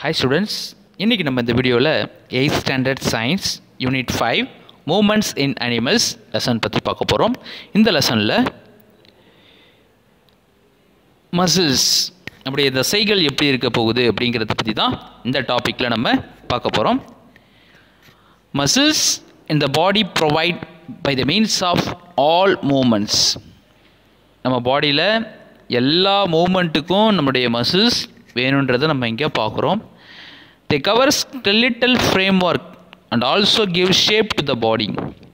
hi students இன்றைக்கி நம்ம இந்த வீடியோவில் eighth standard science unit five movements in animals lesson பற்றி பார்க்க போகிறோம் இந்த லெசனில் மசில்ஸ் நம்முடைய தசைகள் எப்படி இருக்க போகுது அப்படிங்கிறத பற்றி தான் இந்த டாப்பிக்கில் நம்ம பார்க்க போகிறோம் muscles in the body provide by the means of all movements நம்ம பாடியில் எல்லா மூமெண்ட்டுக்கும் நம்முடைய மசில்ஸ் வேணுன்றதை நம்ம இங்கே பார்க்குறோம் they cover skeletal framework and also give shape to the body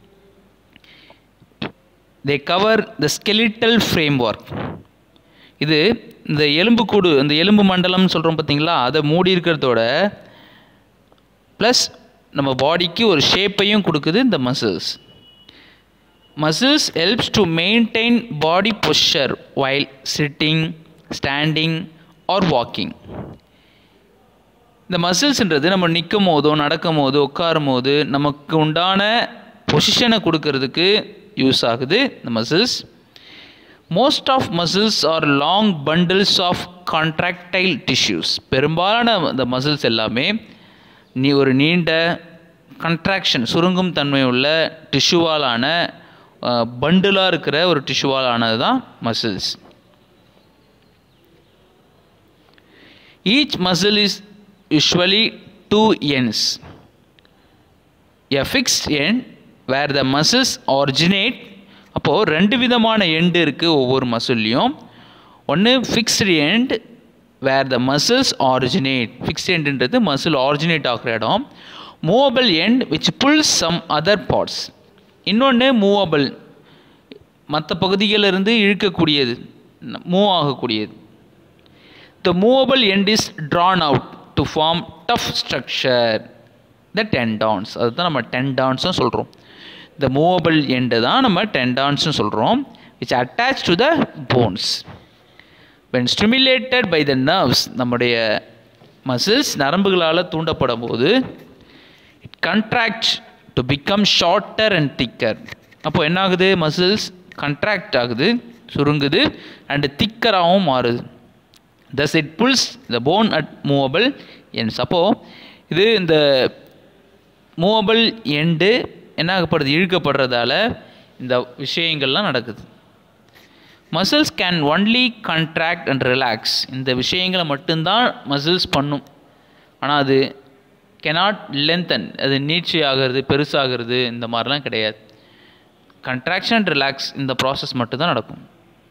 they cover the skeletal framework இது இந்த எலும்புக்கூடு இந்த எலும்பு மண்டலம்னு சொல்கிறோம் பார்த்தீங்களா அதை மூடி இருக்கிறதோட ப்ளஸ் நம்ம பாடிக்கு ஒரு ஷேப்பையும் கொடுக்குது இந்த muscles muscles helps to maintain body posture while sitting standing or walking இந்த மசில்ஸ்ன்றது நம்ம நிற்கும் போதோ நடக்கும் போதோ உட்காரும் போது நமக்கு உண்டான பொசிஷனை கொடுக்கறதுக்கு யூஸ் ஆகுது இந்த muscles most of muscles are long bundles of contractile tissues பெரும்பாலான இந்த மசில்ஸ் எல்லாமே நீ ஒரு நீண்ட கன்ட்ராக்ஷன் சுருங்கும் தன்மை உள்ள டிஷ்யூவாலான பண்டிலாக இருக்கிற ஒரு டிஷ்யூவால் ஆனது தான் muscles each muscle is usually two ends a fixed end where the muscles originate அப்போது ரெண்டு விதமான எண்டு இருக்குது ஒவ்வொரு மசில்லையும் ஒன்று fixed end where the muscles originate fixed எண்டுன்றது மசில் ஆரிஜினேட் ஆகிற இடம் movable end which pull some other parts இன்னொன்று மூவபிள் மற்ற பகுதிகளிலிருந்து இழுக்கக்கூடியது மூவ் ஆகக்கூடியது the movable end is drawn out to form tough structure the tendons அதுதான் நம்ம டென்டான்ஸும் சொல்கிறோம் இந்த மூவபிள் எண்டு தான் நம்ம டென்டான்ஸ்னு சொல்கிறோம் which attach to the bones when stimulated by the nerves நம்முடைய மசில்ஸ் நரம்புகளால் தூண்டப்படும் போது it contract to become shorter and thicker அப்போது என்ன ஆகுது மசில்ஸ் கண்ட்ராக்ட் ஆகுது சுருங்குது அண்டு திக்கராகவும் மாறுது thus it pulls the bone at movable ends அப்போது இது இந்த மூவபிள் எண்டு என்ன ஆகப்படுது இழுக்கப்படுறதால இந்த விஷயங்கள்லாம் நடக்குது muscles can only contract and relax இந்த விஷயங்களை மட்டும்தான் மசில்ஸ் பண்ணும் ஆனால் அது கெனாட் லென்த்தன் அது நீட்சி ஆகிறது பெருசாகிறது இந்த மாதிரிலாம் கிடையாது கண்ட்ராக்ஷன் அண்ட் ரிலாக்ஸ் இந்த ப்ராசஸ் மட்டும்தான் நடக்கும்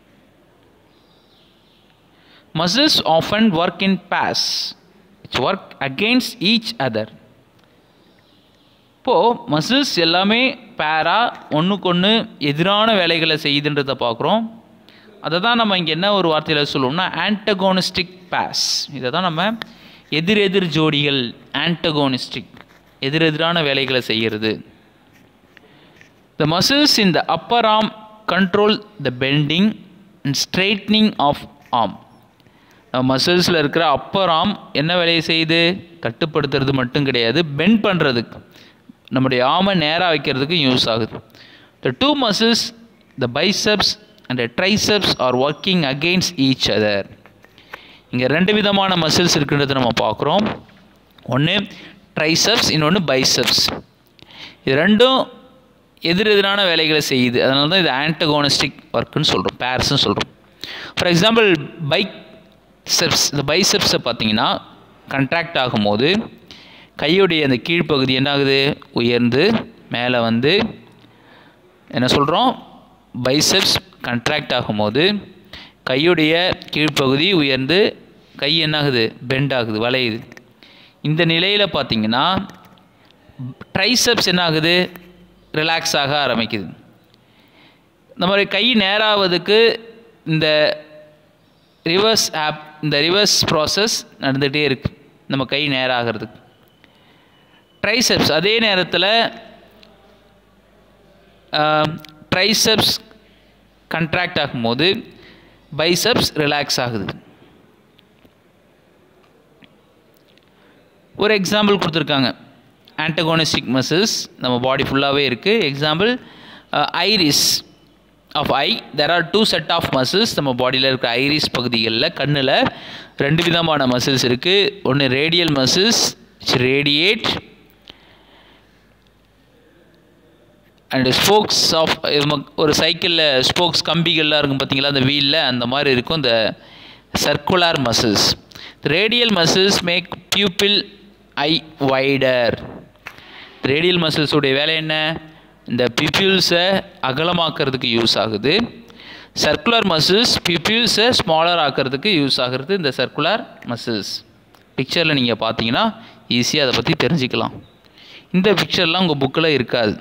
muscles often work in pairs it's work against each other இப்போது மசில்ஸ் எல்லாமே பேராக ஒன்றுக்கு ஒன்று எதிரான வேலைகளை செய்யுதுன்றதை பார்க்குறோம் அதை தான் நம்ம இங்கே என்ன ஒரு வார்த்தையில் சொல்லுவோம்னா ஆன்டகோனிஸ்டிக் பேஸ் இதை தான் நம்ம எதிர் எதிர் ஜோடிகள் ஆன்டகோனிஸ்டிக் எதிரெதிரான வேலைகளை செய்கிறது த muscles in the upper arm control the bending and straightening of arm மசில்ஸில் இருக்கிற அப்பர் ஆம் என்ன வேலையை செய்யுது கட்டுப்படுத்துறது மட்டும் கிடையாது பெண்ட் பண்ணுறதுக்கு நம்முடைய ஆமை நேராக வைக்கிறதுக்கு யூஸ் ஆகுது the two muscles the biceps and triceps are working against each other இங்கே ரெண்டு விதமான மசில்ஸ் இருக்குன்றதை நம்ம பார்க்குறோம் ஒன்று ட்ரைசப்ஸ் இன்னொன்று பைசப்ஸ் இது ரெண்டும் எதிரெதிரான வேலைகளை செய்யுது அதனால தான் இது ஆன்டகோனிஸ்டிக் ஒர்க்குன்னு சொல்கிறோம் பேர்ஸ்ன்னு சொல்கிறோம் ஃபார் எக்ஸாம்பிள் பைக் செப்ஸ் இந்த பைசெப்ஸை பார்த்தீங்கன்னா கண்ட்ராக்ட் ஆகும்போது கையுடைய அந்த கீழ்ப்பகுதி என்ன ஆகுது உயர்ந்து மேலே வந்து என்ன சொல்கிறோம் பைசெப்ஸ் கண்ட்ராக்ட் ஆகும்போது கையுடைய கீழ்ப்பகுதி உயர்ந்து கை என்ன ஆகுது பெண்ட் ஆகுது வளையுது இந்த நிலையில் பார்த்தீங்கன்னா ட்ரைசப்ஸ் என்ன ஆகுது ரிலாக்ஸ் ஆக ஆரம்பிக்குது இந்த மாதிரி கை நேராவதுக்கு இந்த ரிவர்ஸ் ஆப் இந்த ரிவர்ஸ் ப்ராசஸ் நடந்துகிட்டே இருக்குது நம்ம கை நேராகிறதுக்கு ட்ரைசெப்ஸ் அதே நேரத்தில் ட்ரைசெப்ஸ் கண்ட்ராக்ட் ஆகும்போது பைசப்ஸ் ரிலாக்ஸ் ஆகுது ஒரு எக்ஸாம்பிள் கொடுத்துருக்காங்க ஆன்டகோனிஸ்டிக் மசில்ஸ் நம்ம பாடி ஃபுல்லாகவே இருக்குது example iris of eye there are two set of muscles நம்ம பாடியில் இருக்கிற ஐரிஸ் பகுதிகளில் கண்ணில் ரெண்டு விதமான மசில்ஸ் இருக்குது ஒன்று radial muscles radiate and spokes of ஒரு சைக்கிளில் ஸ்போக்ஸ் கம்பிகள்லாம் இருக்கும் பார்த்தீங்களா அந்த வீலில் அந்த மாதிரி இருக்கும் இந்த circular muscles radial muscles make pupil eye wider radial மசில்ஸுடைய வேலை என்ன இந்த பியூப்பிள்ஸை அகலமாக்கிறதுக்கு யூஸ் ஆகுது சர்க்குலர் மசில்ஸ் பியூப்பிள்ஸை ஸ்மாலர் ஆக்கிறதுக்கு யூஸ் ஆகிறது இந்த சர்க்குலர் மசில்ஸ் பிக்சரில் நீங்கள் பார்த்தீங்கன்னா ஈஸியாக அதை பற்றி தெரிஞ்சுக்கலாம் இந்த பிக்சர்லாம் உங்கள் புக்கில் இருக்காது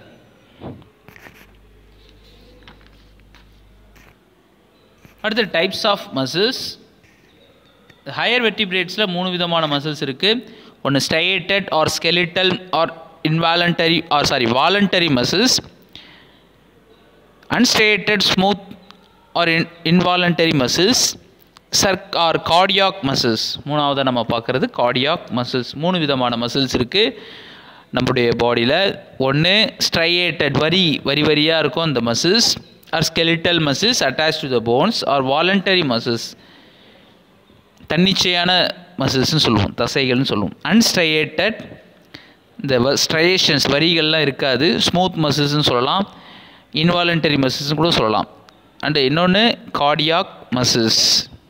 அடுத்து டைப்ஸ் ஆஃப் மசில்ஸ் ஹையர் வெட்டிபிரேட்ஸில் மூணு விதமான மசில்ஸ் இருக்குது ஒன்று striated or skeletal or involuntary or sorry voluntary muscles unstriated smooth or in involuntary muscles சர்க் ஆர் கார்டியாக் மசில்ஸ் மூணாவதாக நம்ம பார்க்குறது கார்டியாக் மசில்ஸ் மூணு விதமான மசில்ஸ் இருக்குது நம்முடைய பாடியில் ஒன்று ஸ்ட்ரையேட்டட் வரி வரி வரியாக இருக்கும் அந்த muscles are skeletal muscles attach to the bones are voluntary muscles தன்னிச்சையான மசில்ஸ்னு சொல்லுவோம் தசைகள்னு சொல்லுவோம் அன்ஸ்ட்ரையேட்டட் இந்த ஸ்ட்ரையேஷன்ஸ் வரிகள்லாம் இருக்காது ஸ்மூத் மசில்ஸ்னு சொல்லலாம் இன்வாலண்டரி மசில்ஸ்னு கூட சொல்லலாம் அண்டு இன்னொன்று கார்டியாக் மசில்ஸ்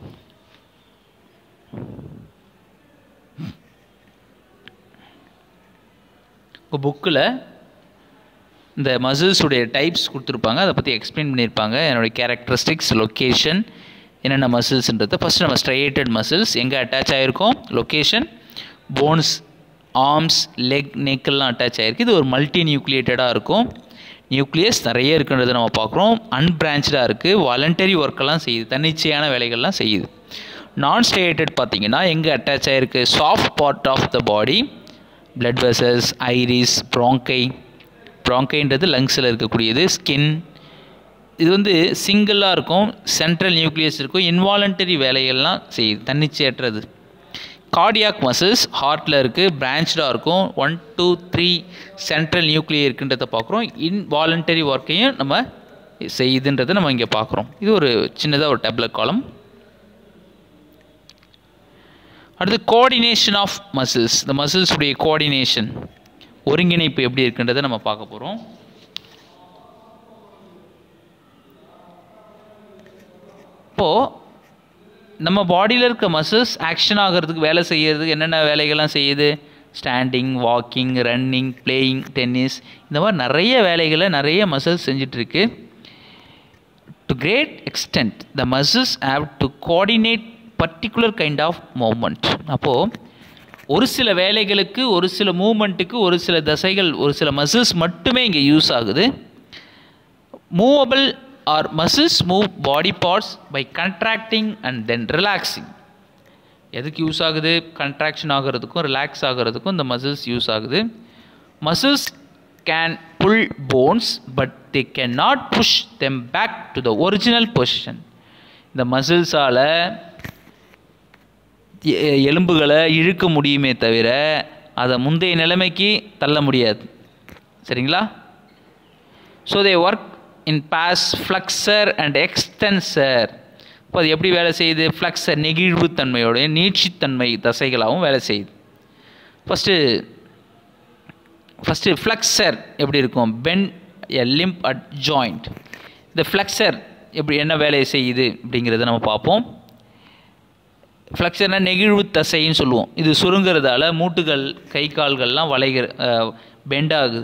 உங்கள் புக்கில் இந்த மசில்ஸுடைய டைப்ஸ் கொடுத்துருப்பாங்க அதை பற்றி எக்ஸ்பிளைன் பண்ணியிருப்பாங்க என்னுடைய கேரக்டரிஸ்டிக்ஸ் லொக்கேஷன் என்னென்ன மசில்ஸ்ன்றது ஃபஸ்ட்டு நம்ம ஸ்ட்ரையேட்டட் மசில்ஸ் எங்கே அட்டாச் ஆகிருக்கோம் லொக்கேஷன் போன்ஸ் ஆர்ம்ஸ் லெக் நெக்கெல்லாம் அட்டாச் ஆகிருக்கு இது ஒரு மல்டி நியூக்ளியேட்டடாக இருக்கும் நியூக்ளியஸ் நிறைய இருக்குன்றதை நம்ம பார்க்குறோம் அன்பிரான்ச்சாக இருக்குது வாலண்டரி ஒர்க்கெல்லாம் செய்யுது தன்னிச்சையான வேலைகள்லாம் செய்யுது நான் ஸ்டேட்டட் பார்த்தீங்கன்னா எங்கே அட்டாச் ஆகிருக்கு soft part of the body blood vessels iris bronchi ப்ராங்கைன்றது லங்ஸில் இருக்கக்கூடியது ஸ்கின் இது வந்து சிங்கிளாக இருக்கும் சென்ட்ரல் நியூக்ளியஸ் இருக்கும் இன்வாலண்டரி வேலைகள்லாம் செய்யுது தன்னிச்சையற்றது கார்டியாக் மசில்ஸ் ஹார்ட்டில் இருக்குது பிரான்ச்சாக இருக்கும் one two three central nuclear இருக்குன்றதை பார்க்குறோம் இன்வாலண்டரி ஒர்க்கையும் நம்ம செய்யுதுன்றதை நம்ம இங்கே பார்க்குறோம் இது ஒரு சின்னதாக ஒரு டேப்லெட் காலம் அடுத்து கோஆர்டினேஷன் ஆஃப் மசில்ஸ் இந்த மசில்ஸுடைய கோஆர்டினேஷன் ஒருங்கிணைப்பு எப்படி இருக்குன்றதை நம்ம பார்க்க போகிறோம் இப்போது நம்ம பாடியில் இருக்க மசில்ஸ் ஆக்ஷன் ஆகிறதுக்கு வேலை செய்யறதுக்கு என்னென்ன வேலைகள்லாம் செய்யுது standing walking running playing tennis இந்த மாதிரி நிறைய வேலைகளை நிறைய மசில்ஸ் செஞ்சிட்ருக்கு to great extent the muscles have to coordinate particular kind of movement அப்போது ஒரு சில வேலைகளுக்கு ஒரு சில மூமெண்ட்டுக்கு ஒரு சில தசைகள் ஒரு சில மசில்ஸ் மட்டுமே இங்கே யூஸ் ஆகுது movable are muscles move body parts by contracting and then relaxing எதுக்கு யூஸ் ஆகுது கண்ட்ராக்ஷன் ஆகிறதுக்கும் ரிலாக்ஸ் ஆகிறதுக்கும் இந்த மசில்ஸ் யூஸ் ஆகுது muscles can pull bones but they can not push them back to the original position இந்த மசில்ஸால் எலும்புகளை இழுக்க முடியுமே தவிர அதை முந்தைய நிலைமைக்கு தள்ள முடியாது சரிங்களா so they work in pairs flexor and extensor இப்போ அது எப்படி வேலை செய்யுது ஃப்ளக்ஸர் நெகிழ்வுத்தன்மையோடைய நீட்சித்தன்மை தசைகளாகவும் வேலை செய்யுது ஃபஸ்ட்டு ஃபஸ்ட்டு ஃப்ளக்ஸர் எப்படி இருக்கும் bend a limb at joint இந்த ஃப்ளக்ஸர் எப்படி என்ன வேலையை செய்யுது அப்படிங்கிறத நம்ம பார்ப்போம் ஃப்ளக்ஸர்னால் நெகிழ்வு தசைன்னு சொல்லுவோம் இது சுருங்கிறதால மூட்டுகள் கை கால்கள்லாம் வளைகிற பெண்ட் ஆகுது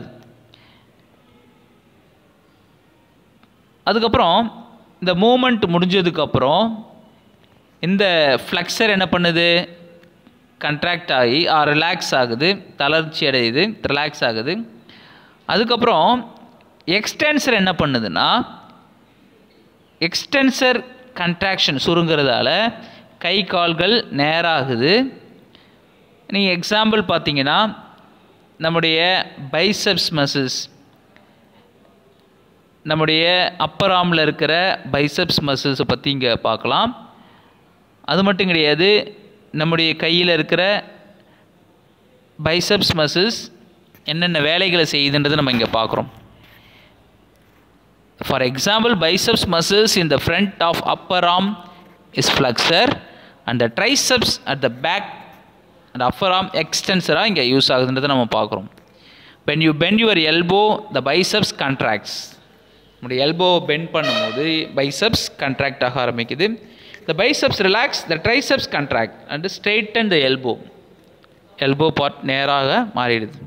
அதுக்கப்புறம் இந்த மூமெண்ட் முடிஞ்சதுக்கப்புறம் இந்த ஃப்ளக்ஸர் என்ன பண்ணுது கண்ட்ராக்ட் ஆகி ரிலாக்ஸ் ஆகுது தளர்ச்சி அடையுது ரிலாக்ஸ் ஆகுது அதுக்கப்புறம் எக்ஸ்டென்சர் என்ன பண்ணுதுன்னா எக்ஸ்டென்சர் கண்ட்ராக்ஷன் சுருங்கிறதால கை கால்கள் நேராகுது நீங்கள் எக்ஸாம்பிள் பார்த்தீங்கன்னா நம்முடைய பைசப்ஸ் மசில்ஸ் நம்முடைய அப்பர் ஆர்மில் இருக்கிற பைசப்ஸ் மசில்ஸை பற்றி இங்கே பார்க்கலாம் அது மட்டும் கிடையாது நம்முடைய கையில் இருக்கிற பைசப்ஸ் மசில்ஸ் என்னென்ன வேலைகளை செய்யுதுன்றதை நம்ம இங்கே பார்க்குறோம் For example, biceps muscles in the front of upper arm is flexor and the triceps at the back and upper arm extensor இங்கே யூஸ் ஆகுதுன்றதை நம்ம பார்க்குறோம் when you bend your elbow the biceps contracts நம்முடைய elbow bend பண்ணும்போது biceps contract ஆக ஆரம்பிக்குது the biceps relax the triceps contract and straighten the elbow elbow part நேராக மாறிடுது